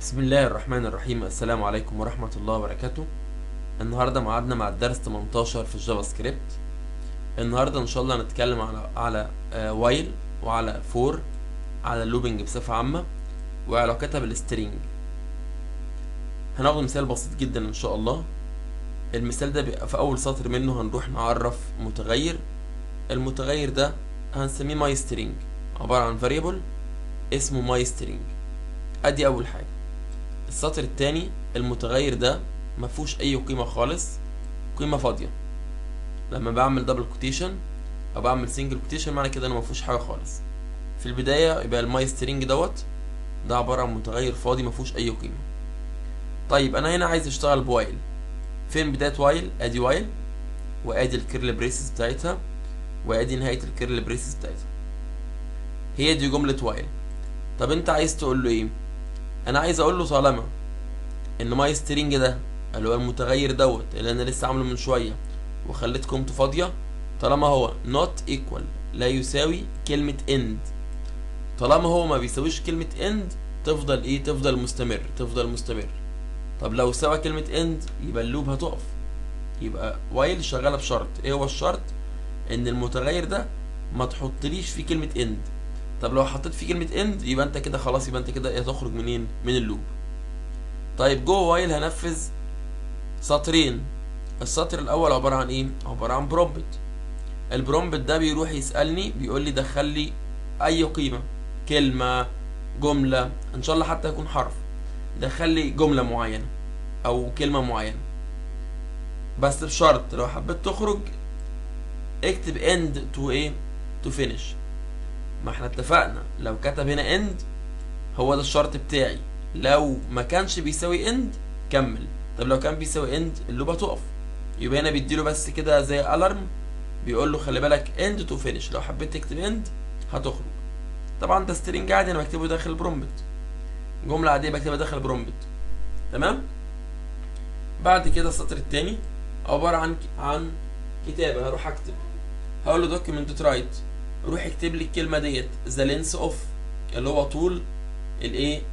بسم الله الرحمن الرحيم السلام عليكم ورحمة الله وبركاته النهاردة معادنا مع الدرس 18 في الجافا سكريبت النهاردة ان شاء الله هنتكلم على على وايل وعلى فور على اللوبينج بصفة عامة وعلاقتها بالسترينج هناخد مثال بسيط جدا ان شاء الله المثال ده بيبقى في اول سطر منه هنروح نعرف متغير المتغير ده هنسميه ماي سترينج عبارة عن variable اسمه ماي سترينج ادي اول حاجة السطر التاني المتغير ده مفهوش اي قيمة خالص قيمة فاضية لما بعمل دبل كوتيشن او بعمل سنجل كوتيشن معنى كده انه مفهوش حاجة خالص في البداية يبقى الماي سترينج دوت ده عبارة عن متغير فاضي مفهوش اي قيمة طيب انا هنا عايز اشتغل بوايل فين بداية وايل ادي وايل وادي الكيرل بريسز بتاعتها وادي نهاية الكيرل بريسز بتاعتها هي دي جملة وايل طب انت عايز تقول له ايه انا عايز اقول له طالما ان ماي سترينج ده اللي هو المتغير دوت اللي انا لسه عامله من شويه وخليت قيمته فاضيه طالما هو not equal لا يساوي كلمه end طالما هو ما بيساويش كلمه end تفضل ايه تفضل مستمر تفضل مستمر طب لو سوى كلمه end يبقى اللوب هتقف يبقى وايل شغاله بشرط ايه هو الشرط ان المتغير ده ما تحطليش فيه كلمه end طب لو حطيت فيه كلمة end يبقى انت كده خلاص يبقى انت كده هتخرج منين؟ من اللوب. طيب جوه وايل هنفذ سطرين. السطر الأول عبارة عن إيه؟ عبارة عن برومبت. البرومبت ده بيروح يسألني بيقول لي دخل لي أي قيمة كلمة جملة إن شاء الله حتى يكون حرف. دخل لي جملة معينة أو كلمة معينة. بس بشرط لو حبيت تخرج اكتب end to ايه؟ to finish. ما احنا اتفقنا لو كتب هنا اند هو ده الشرط بتاعي لو ما كانش بيساوي اند كمل طب لو كان بيساوي اند اللوب هتقف يبقى هنا بيديله بس كده زي الارم بيقول له خلي بالك اند تو فينيش لو حبيت تكتب اند هتخرج طبعا ده سترينج عادي انا بكتبه داخل البرومبت جملة عادية بكتبها داخل البرومبت تمام بعد كده السطر التاني عبارة عن عن كتابة هروح اكتب هقول له دوكيمنت رايت روح اكتب لي الكلمه ديت ذا لينس اوف اللي هو طول الايه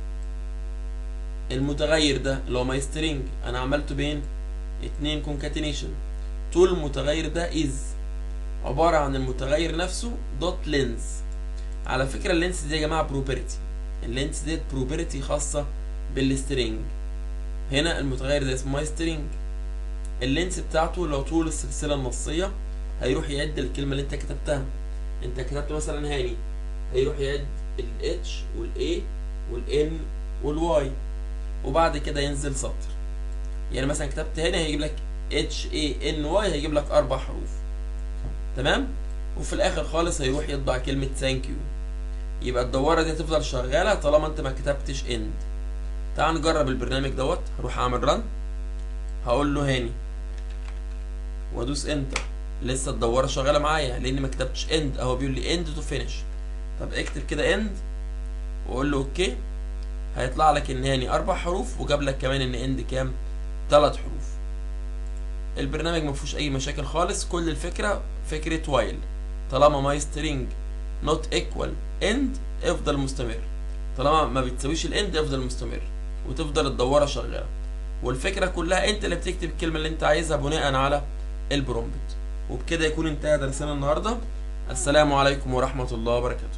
المتغير ده اللي هو ماي سترينج انا عملته بين اتنين كونكاتينيشن طول المتغير ده از عباره عن المتغير نفسه دوت لينس على فكره اللينس دي يا جماعه بروبرتي اللينس ديت بروبرتي خاصه بالسترينج هنا المتغير ده اسمه ماي سترينج اللينس بتاعته لو طول السلسله النصيه هيروح يعد الكلمه اللي انت كتبتها انت كتبت مثلا هاني هيروح يعد الاتش والاي والان والواي وبعد كده ينزل سطر يعني مثلا كتبت هاني هيجيب لك اتش اي ان واي هيجيب لك اربع حروف تمام وفي الاخر خالص هيروح يطبع كلمه ثانك يو يبقى الدواره دي هتفضل شغاله طالما انت ما كتبتش اند تعال نجرب البرنامج دوت هروح اعمل رن هقول له هاني وادوس انتر لسه الدواره شغاله معايا لاني ما كتبتش اند اهو بيقول لي اند تو فينيش طب اكتب كده اند واقول له اوكي هيطلع لك ان هاني اربع حروف وجاب لك كمان ان اند كام ثلاث حروف البرنامج ما فيهوش اي مشاكل خالص كل الفكره فكره وايل طالما ماي سترينج نوت ايكوال اند افضل مستمر طالما ما بتساويش الاند افضل مستمر وتفضل الدواره شغاله والفكره كلها انت اللي بتكتب الكلمه اللي انت عايزها بناء على البرومبت وبكده يكون انتهى درسنا النهارده السلام عليكم ورحمه الله وبركاته